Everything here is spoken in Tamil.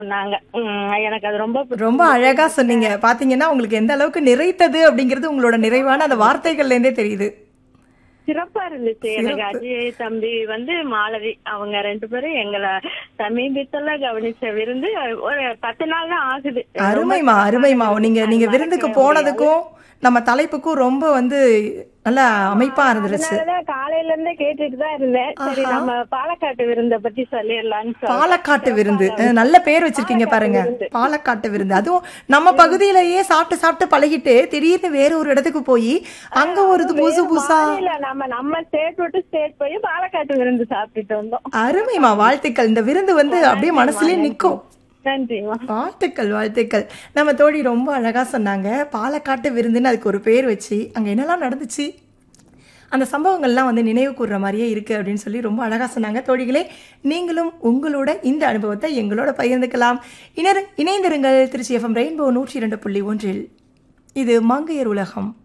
சொன்னாங்க உம், எனக்கு அது ரொம்ப பிடிச்சது. ரொம்ப அழகா சொன்னீங்க பாத்தீங்கன்னா உங்களுக்கு எந்த அளவுக்கு நிறைத்தது அப்படிங்கிறது உங்களோட நிறைவான அந்த வார்த்தைகள்ல இருந்தே தெரியுது சிறப்பா இருந்துச்சு எனக்கு அஜய் தம்பி வந்து மாலதி அவங்க ரெண்டு பேரும் எங்களை சமீபத்துல கவனிச்ச விருந்து ஒரு பத்து நாள் தான் ஆகுது அருமைமா அருமைமா நீங்க நீங்க விருந்துக்கு போனதுக்கும் நம்ம தலைப்புக்கும் ரொம்ப வந்து நல்ல அமைப்பா இருந்துருச்சு அதனாலதான் காலையில இருந்தே கேட்டுட்டு தான் இருந்தேன் சரி நம்ம பாலக்காட்டு விருந்த பத்தி சொல்லிடலாம்னு சொல்லி பாலக்காட்டு விருந்து அஹ், நல்ல பேர் வச்சிருக்கீங்க பாருங்க பாலக்காட்டு விருந்து அதுவும் நம்ம பகுதியிலேயே சாப்பிட்டு சாப்பிட்டு பழகிட்டு திடீர்னு வேற ஒரு இடத்துக்கு போய் அங்க ஒரு இது புதுசு புதுசா இல்ல நம்ம நம்ம ஸ்டேட் விட்டு ஸ்டேட் போய் பாலக்காட்டு விருந்து சாப்பிட்டுட்டு வந்தோம் அருமைமா வாழ்த்துக்கள் இந்த விருந்து வந்து அப்படியே மனசுலயே நிக்கும் நன்றிமா வாழ்த்துக்கள் வாழ்த்துக்கள் நம்ம தோழி ரொம்ப அழகா சொன்னாங்க பாலக்காட்டு விருந்துன்னு அதுக்கு ஒரு பேர் வச்சு அங்க என்னெல்லாம் நடந்துச்சு அந்த சம்பவங்கள்லாம் வந்து நினைவு கூர்ற மாதிரியே இருக்கு அப்படின்னு சொல்லி ரொம்ப அழகா சொன்னாங்க தோழிகளே நீங்களும் உங்களோட இந்த அனுபவத்தை எங்களோட பகிர்ந்துக்கலாம் இணர் இணைந்திருங்கள் திருச்சி எஃப்எம் ரெயின்போ நூற்றி இரண்டு புள்ளி ஒன்றில் இது மங்கையர் உலகம்